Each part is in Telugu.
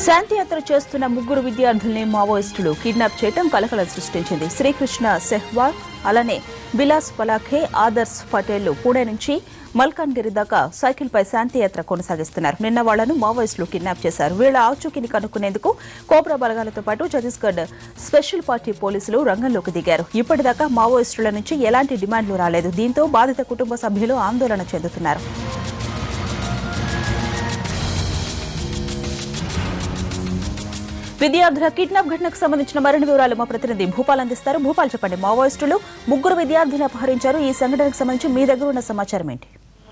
శాంతియాత్ర చేస్తున్న ముగ్గురు విద్యార్థుల్ని మావోయిస్టులు కిడ్నాప్ చేయడం కలకలం సృష్టించింది శ్రీకృష్ణ సెహ్వాల్ అలానే బిలాస్ పలాఖే ఆదర్శ్ పటేళ్లు పూణే నుంచి మల్కాన్గిరి దాకా సైకిల్పై శాంతియాత్ర కొనసాగిస్తున్నారు నిన్న వాళ్లను మావోయిస్టులు కిడ్నాప్ చేశారు వీళ్ల ఆచూకీని కనుక్కునేందుకు కోబ్రా బలగాలతో పాటు ఛత్తీస్గఢ్ స్పెషల్ పార్టీ పోలీసులు రంగంలోకి దిగారు ఇప్పటిదాకా మావోయిస్టుల నుంచి ఎలాంటి డిమాండ్లు రాలేదు దీంతో బాధిత కుటుంబ సభ్యులు ఆందోళన చెందుతున్నారు విద్యార్థుల కిడ్నాప్ ఘటనకు సంబంధించిన మరిన్ని వివరాలు మా ప్రతినిధి భూపాల్ అందిస్తారు భూపాల్ చెప్పండి మావోయిస్టులు ముగ్గురు విద్యార్థులను అపహరించారు ఈ సంఘటనకు సంబంధించి మీ దగ్గర ఉన్న సమాచారం ఏంటి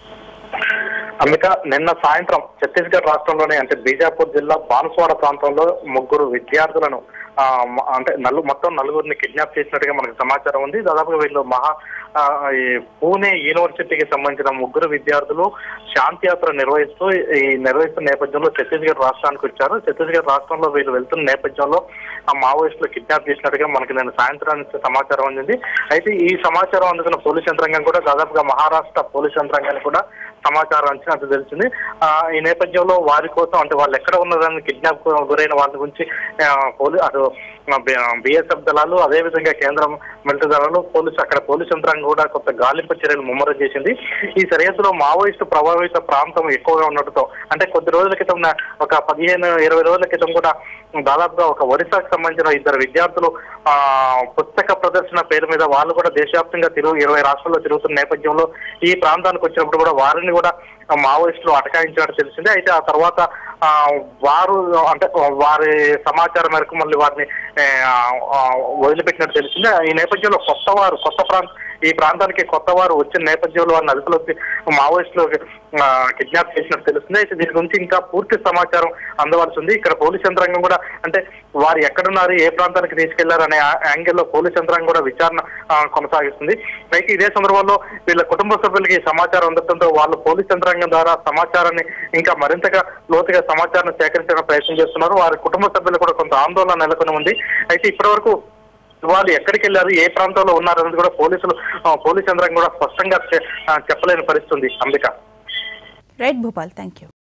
అంబిక నిన్న సాయంత్రం ఛత్తీస్గఢ్ రాష్ట్రంలోని అంటే బీజాపూర్ జిల్లా బాన్స్వాడ ప్రాంతంలో ముగ్గురు విద్యార్థులను ఆ, మ- అంటే నలు మొత్తం నలుగురిని కిడ్నాప్ చేసినట్టుగా మనకు సమాచారం ఉంది దాదాపుగా వీళ్ళు మహా ఆ, ఈ పూణే యూనివర్సిటీకి సంబంధించిన ముగ్గురు విద్యార్థులు శాంతి యాత్ర నిర్వహిస్తూ ఈ నిర్వహిస్తున్న నేపథ్యంలో ఛత్తీస్గఢ్ రాష్ట్రానికి వచ్చారు ఛత్తీస్గఢ్ రాష్ట్రంలో వీళ్ళు వెళ్తున్న నేపథ్యంలో ఆ మావోయిస్టులు కిడ్నాప్ చేసినట్టుగా మనకి నేను సాయంత్రానికి సమాచారం అందింది అయితే ఈ సమాచారం అందుకున్న పోలీస్ యంత్రాంగం కూడా దాదాపుగా మహారాష్ట్ర పోలీస్ యంత్రాంగానికి కూడా సమాచారం అంచినట్టు తెలిసింది ఆ, ఈ నేపథ్యంలో వారి కోసం అంటే వాళ్ళు ఎక్కడ ఉన్నారని కిడ్నాప్ గురైన వాళ్ళ గురించి ఆ, పోలీ అటు బిఎస్ఎఫ్ దళాలు అదేవిధంగా కేంద్రం మిలిటరీ దళాలు పోలీసు అక్కడ పోలీస్ యంత్రాంగం కూడా కొంత గాలింపు చర్యలు ముమ్మరం చేసింది ఈ సరిహద్దులో మావోయిస్టు ప్రభావిత ప్రాంతం ఎక్కువగా ఉండటంతో అంటే కొద్ది రోజుల క్రితం నా- ఒక పదిహేను ఇరవై రోజుల క్రితం కూడా దాదాపుగా ఒక ఒరిస్సాకు సంబంధించిన ఇద్దరు విద్యార్థులు ఆ పుస్తక ప్రదర్శన పేరు మీద వాళ్ళు కూడా దేశవ్యాప్తంగా తిరుగు ఇరవై రాష్ట్రాల్లో తిరుగుతున్న నేపథ్యంలో ఈ ప్రాంతానికి వచ్చినప్పుడు కూడా వారిని కూడా ఆ మావోయిస్టులు అటకాయించినట్టు తెలిసింది అయితే ఆ తర్వాత ఆ వారు అంటే వారి సమాచారం మేరకు మళ్ళీ వారిని ఆ, ఆ, వదిలిపెట్టినట్టు తెలిసింది ఈ నేపథ్యంలో కొత్త వారు కొత్త ప్రాంతం ఈ ప్రాంతానికి కొత్త వారు వచ్చిన నేపథ్యంలో వారిని అదుపులోకి మావోయిస్టులు కిడ్నాప్ చేసినట్టు తెలుస్తుంది అయితే దీని గురించి ఇంకా పూర్తి సమాచారం అందవలసి ఉంది ఇక్కడ పోలీస్ యంత్రాంగం కూడా అంటే వారు ఎక్కడున్నారు ఏ ప్రాంతానికి తీసుకెళ్లారు అనే యాంగిల్లో పోలీస్ యంత్రాంగం కూడా విచారణ ఆ, కొనసాగిస్తుంది అయితే ఇదే సందర్భంలో వీళ్ళ కుటుంబ సభ్యులకి సమాచారం అందడంతో వాళ్ళు పోలీస్ యంత్రాంగం ద్వారా సమాచారాన్ని ఇంకా మరింతగా లోతుగా సమాచారం సేకరించడానికి ప్రయత్నం చేస్తున్నారు వారి కుటుంబ సభ్యులు కూడా కొంత ఆందోళన నెలకొని ఉంది అయితే ఇప్పటివరకు వాళ్ళు ఎక్కడికి వెళ్ళారు ఏ ప్రాంతంలో ఉన్నారు అనేది కూడా పోలీసులు ఆ, పోలీస్ యంత్రాంగం కూడా స్పష్టంగా చె- ఆ, చెప్పలేని పరిస్థితి ఉంది Ambika right Bhupal thank you